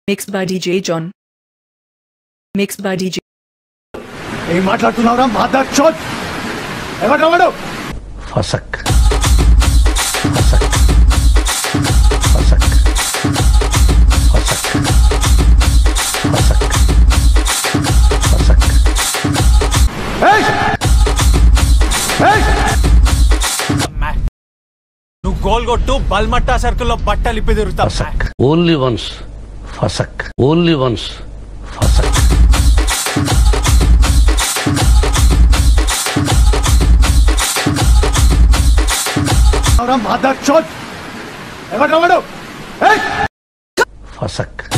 Mixed by DJ John. Mixed by DJ. ఏం మాట్లాడుతున్నావురా mother చోట్ ఎవరు వాడు ఫసక్ ఫసక్ ఫసక్ ఫసక్ ఫసక్ ఫసక్ ఏయ్! ఏయ్! నువ్వు గోల్ కొట్టు బల్మట్టా సర్కిల్లో బట్టలు ఇప్పి తిరుగుతావు ఫసక్ ఓన్లీ వన్స్ ఫసక్ ఓన్లీ వన్స్ ఫసక్ ఎవరా మాదర్ చోట్ ఎవరు వాడు ఏయ్! ఫసక్